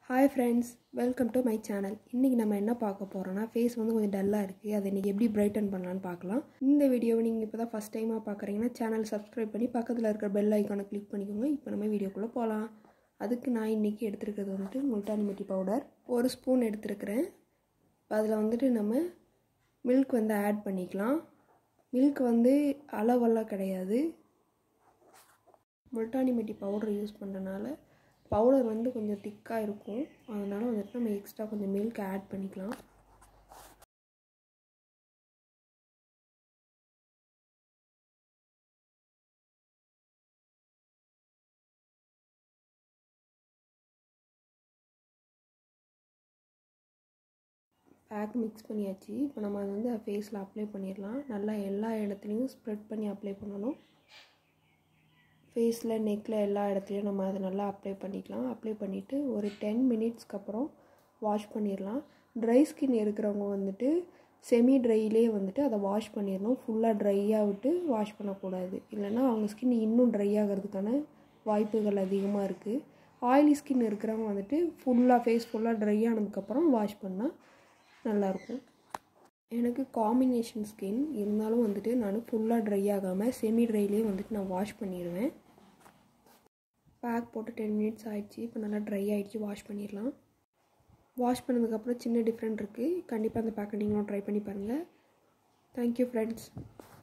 hi friends welcome to my channel இன்றைக்கி நம்ம என்ன பார்க்க போகிறோன்னா ஃபேஸ் வந்து கொஞ்சம் டல்லாக இருக்குது அதை இன்றைக்கி எப்படி பிரைட்டன் பண்ணலான்னு பார்க்கலாம் இந்த வீடியோவை நீங்கள் இப்போ தான் ஃபஸ்ட் டைமாக பார்க்குறீங்கன்னா சேனல் சப்ஸ்கிரைப் பண்ணி பக்கத்தில் இருக்கிற பெல் ஐக்கானை கிளிக் பண்ணிக்கோங்க இப்போ நம்ம வீடியோக்குள்ளே போகலாம் அதுக்கு நான் இன்றைக்கி எடுத்துருக்கிறது வந்துட்டு முல்டானி மெட்டி பவுடர் ஒரு ஸ்பூன் எடுத்துருக்கிறேன் அதில் வந்துட்டு நம்ம மில்க் வந்து ஆட் பண்ணிக்கலாம் மில்க் வந்து அளவெல்லாம் கிடையாது முல்டானி மெட்டி பவுடர் யூஸ் பண்ணுறனால பவுடர் வந்து கொஞ்சம் திக்காக இருக்கும் அதனால் வந்துட்டு நம்ம எக்ஸ்ட்ரா கொஞ்சம் மில்க் ஆட் பண்ணிக்கலாம் பேக் மிக்ஸ் பண்ணியாச்சு இப்போ நம்ம அதை வந்து ஃபேஸில் அப்ளை பண்ணிடலாம் நல்லா எல்லா இடத்துலையும் ஸ்ப்ரெட் பண்ணி அப்ளை பண்ணணும் ஃபேஸில் நெக்கில் எல்லா இடத்துலையும் நம்ம அதை நல்லா அப்ளை பண்ணிக்கலாம் அப்ளை பண்ணிவிட்டு ஒரு டென் மினிட்ஸ்க்கு அப்புறம் வாஷ் பண்ணிடலாம் ட்ரை ஸ்கின் இருக்கிறவங்க வந்துட்டு செமி ட்ரையிலே வந்துட்டு அதை வாஷ் பண்ணிடணும் ஃபுல்லாக ட்ரையாக விட்டு வாஷ் பண்ணக்கூடாது இல்லைன்னா அவங்க ஸ்கின் இன்னும் ட்ரை ஆகிறதுக்கான வாய்ப்புகள் அதிகமாக இருக்குது ஆயிலி ஸ்கின் இருக்கிறவங்க வந்துட்டு ஃபுல்லாக ஃபேஸ் ஃபுல்லாக ட்ரை ஆனதுக்கப்புறம் வாஷ் பண்ணால் நல்லாயிருக்கும் எனக்கு காம்பினேஷன் ஸ்கின் இருந்தாலும் வந்துட்டு நான் ஃபுல்லாக ட்ரை ஆகாமல் செமி ட்ரைலேயே வந்துட்டு நான் வாஷ் பண்ணிடுவேன் பேக் போட்டு டென் மினிட்ஸ் ஆகிடுச்சு இப்போ நல்லா ட்ரை ஆகிடுச்சு வாஷ் பண்ணிடலாம் வாஷ் பண்ணதுக்கப்புறம் சின்ன டிஃப்ரெண்ட் இருக்குது கண்டிப்பாக அந்த பேக்கை நீங்களும் ட்ரை பண்ணி பாருங்கள் தேங்க்யூ ஃப்ரெண்ட்ஸ்